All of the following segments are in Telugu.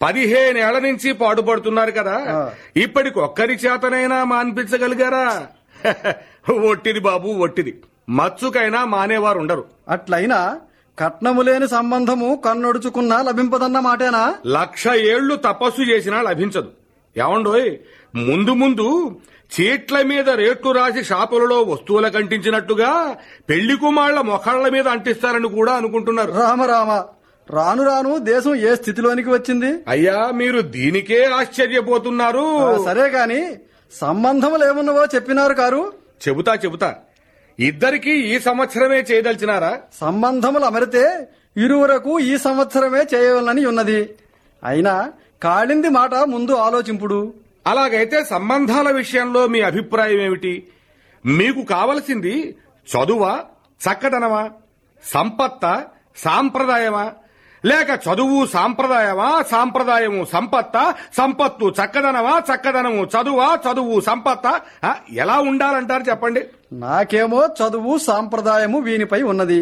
పదిహేనేళ్ల నుంచి పాటుపడుతున్నారు కదా ఆ. ఇప్పటికి ఒక్కరి చేతనైనా మాన్పించగలిగారా ఒట్టిది బాబు ఒట్టిది మచ్చుకైనా మానేవారు ఉండరు అట్లయినా కట్నము లేని సంబంధము కన్నొడుచుకున్నా లభింపదన్న మాటేనా లక్ష ఏళ్లు తపస్సు చేసినా లభించదు ఏమండోయ్ ముందు ముందు చీట్ల మీద రేట్లు రాసి షాపులలో వస్తువుల కంటించినట్టుగా పెళ్లి కుమాళ్ల మొఖాళ్ల మీద అంటిస్తారని కూడా అనుకుంటున్నారు రామ రామ రాను రాను దేశం ఏ స్థితిలోనికి వచ్చింది అయ్యా మీరు దీనికే ఆశ్చర్యపోతున్నారు ఆ, సరే గాని సంబంధములేమున్నవో చెప్పినారు కారు చెబుతా చెబుతా ఇద్దరికి ఈ సంవత్సరమే చేయదలిచినారా సంబంధములు అమరితే ఇరువురకు ఈ సంవత్సరమే చేయవలనని ఉన్నది అయినా కాళింది మాట ముందు ఆలోచింపుడు అలాగైతే సంబంధాల విషయంలో మీ అభిప్రాయం ఏమిటి మీకు కావలసింది చదువా చక్కదనమా సంపత్త సాంప్రదాయమా లేక చదువు సాంప్రదాయమా సాంప్రదాయము సంపత్త సంపత్తు చక్కదనమా చక్కదనము చదువా చదువు సంపత్త ఆ, ఎలా ఉండాలంటారు చెప్పండి నాకేమో చదువు సాంప్రదాయము వీనిపై ఉన్నది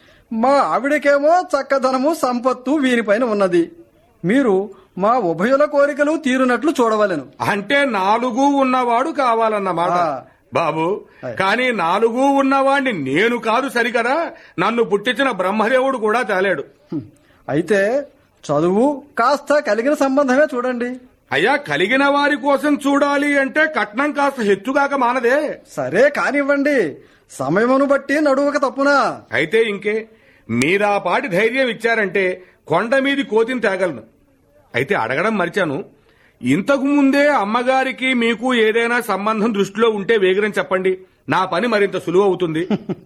మా ఆవిడకేమో చక్కదనము సంపత్తు వీనిపైన ఉన్నది మీరు మా ఉభయుల కోరికలు తీరునట్లు చూడవలెను అంటే నాలుగు ఉన్నవాడు కావాలన్నమాట ఆ. బాబు కానీ నాలుగు ఉన్నవాడిని నేను కాదు సరికదా నన్ను పుట్టించిన బ్రహ్మదేవుడు కూడా తేలేడు హ్మ్. అయితే చదువు కాస్త కలిగిన సంబంధమే చూడండి అయ్యా కలిగిన వారి కోసం చూడాలి అంటే కట్నం కాస్త హెచ్చుగాక మానదే సరే కానివ్వండి సమయమును బట్టి నడువక తప్పునా అయితే ఇంకే మీరా పాటి ధైర్యం ఇచ్చారంటే కొండ మీది కోతిని తేగలను అయితే అడగడం మర్చాను ఇంతకు ముందే అమ్మగారికి మీకు ఏదైనా సంబంధం దృష్టిలో ఉంటే వేగిరం చెప్పండి నా పని మరింత సులువు అవుతుంది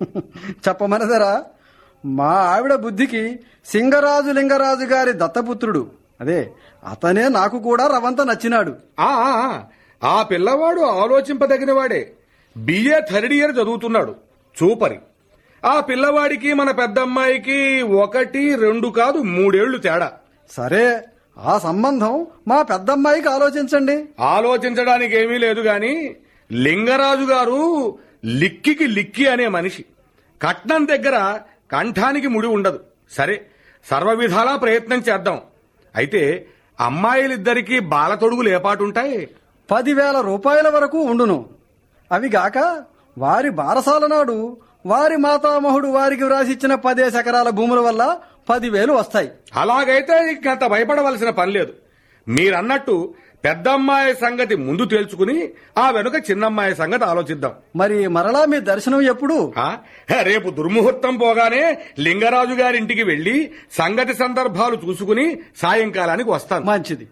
చెప్పమనదరా మా ఆవిడ బుద్ధికి సింగరాజు లింగరాజు గారి దత్తపుత్రుడు అదే అతనే నాకు కూడా రవంత నచ్చినాడు ఆ ఆ, ఆ, ఆ పిల్లవాడు ఆలోచింపదగిన వాడే బిఏ థర్డ్ ఇయర్ చదువుతున్నాడు చూపరి ఆ పిల్లవాడికి మన పెద్దమ్మాయికి ఒకటి రెండు కాదు మూడేళ్లు తేడా సరే ఆ సంబంధం మా పెద్దమ్మాయికి ఆలోచించండి ఆలోచించడానికి ఏమీ లేదు గాని లింగరాజు గారు లిక్కికి లిక్కి అనే మనిషి కట్నం దగ్గర కంఠానికి ముడి ఉండదు సరే సర్వ విధాలా ప్రయత్నం చేద్దాం అయితే అమ్మాయిలిద్దరికీ బాలతొడుగులు ఏపాటుంటాయి పదివేల రూపాయల వరకు ఉండును అవి గాక వారి బారసాల నాడు వారి మాతామహుడు వారికి వ్రాసిచ్చిన పదేసి ఎకరాల భూముల వల్ల పదివేలు వస్తాయి అలాగైతే ఇంకంత భయపడవలసిన పని లేదు మీరన్నట్టు పెద్దమ్మాయి సంగతి ముందు తేల్చుకుని ఆ వెనుక చిన్నమ్మాయి సంగతి ఆలోచిద్దాం మరి మరలా మీ దర్శనం ఎప్పుడు ఆ? రేపు దుర్ముహూర్తం పోగానే లింగరాజు గారింటికి వెళ్లి సంగతి సందర్భాలు చూసుకుని సాయంకాలానికి వస్తాను మంచిది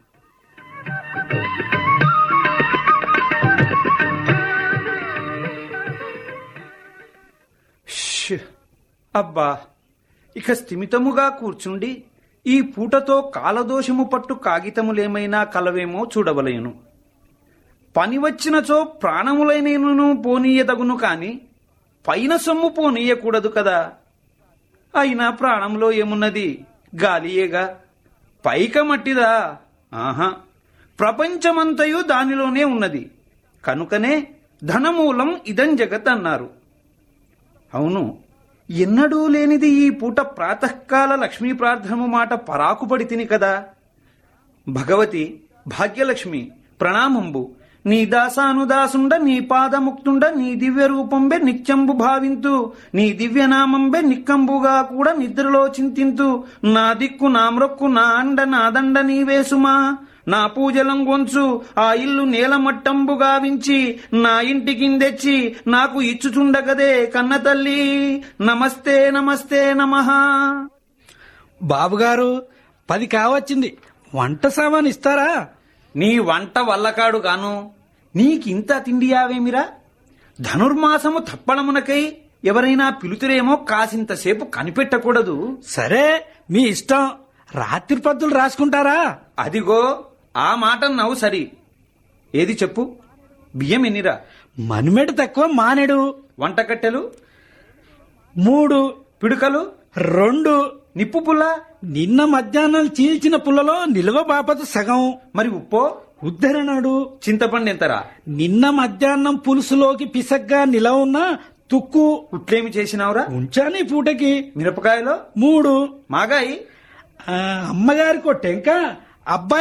ష్! అబ్బా ఇక స్థిమితముగా కూర్చుండి ఈ పూటతో కాలదోషము పట్టు కాగితములేమైనా కలవేమో చూడవలయను పని వచ్చినచో ప్రాణములైనను పోనీయదగును కాని పైన సొమ్ము పోనీయకూడదు కదా అయినా ప్రాణంలో ఏమున్నది గాలియేగా పైక మట్టిదా ఆహా ప్రపంచమంతయు దానిలోనే ఉన్నది కనుకనే ధనమూలం ఇదం జగత్ అన్నారు అవును ఎన్నడూ లేనిది ఈ పూట ప్రాతకాల లక్ష్మీ ప్రార్థనము మాట పరాకుపడి తిని కదా భగవతి భాగ్యలక్ష్మి ప్రణామంబు నీ దాసానుదాసుండ నీ పాదముక్తుండ నీ దివ్య రూపంబె నిత్యంబు భావింతు నీ దివ్యనామంబె నిక్కంబుగా కూడా నిద్రలో చింతింతు నా దిక్కు నా మ్రొక్కు నా అండ నా దండ నీవేసుమా నా పూజలం గొంచు ఆ ఇల్లు నేలమట్టంబు గావించి నా ఇంటికిందెచ్చి నాకు ఇచ్చుచుండగదే కన్న తల్లి నమస్తే నమస్తే నమః బాబుగారు పది కావచ్చింది వంట సామాన్ ఇస్తారా నీ వంట వల్లకాడు గాను నీకింత తిండియావేమిరా ధనుర్మాసము తప్పడమునకై ఎవరైనా పిలుతురేమో కాసింతసేపు కనిపెట్టకూడదు సరే మీ ఇష్టం రాత్రి పద్దులు రాసుకుంటారా అదిగో ఆ మాట నవ్వు సరి ఏది చెప్పు బియ్యం ఎన్నిరా మనిమెడు తక్కువ మానేడు వంటకట్టెలు మూడు పిడుకలు రెండు నిప్పు పుల్ల నిన్న మధ్యాహ్నం చీల్చిన పుల్లలో నిల్వ బాపత సగం మరి ఉప్పో ఉద్ధరణడు చింతపండు ఎంతరా నిన్న మధ్యాహ్నం పులుసులోకి పిసగ్గా నిలవ ఉన్న తుక్కు ఉట్లేమి చేసినావురా ఉంచాను ఈ పూటకి మిరపకాయలో మూడు మాగాయి ఆ, అమ్మగారికి ఒక టెంక అబ్బాయి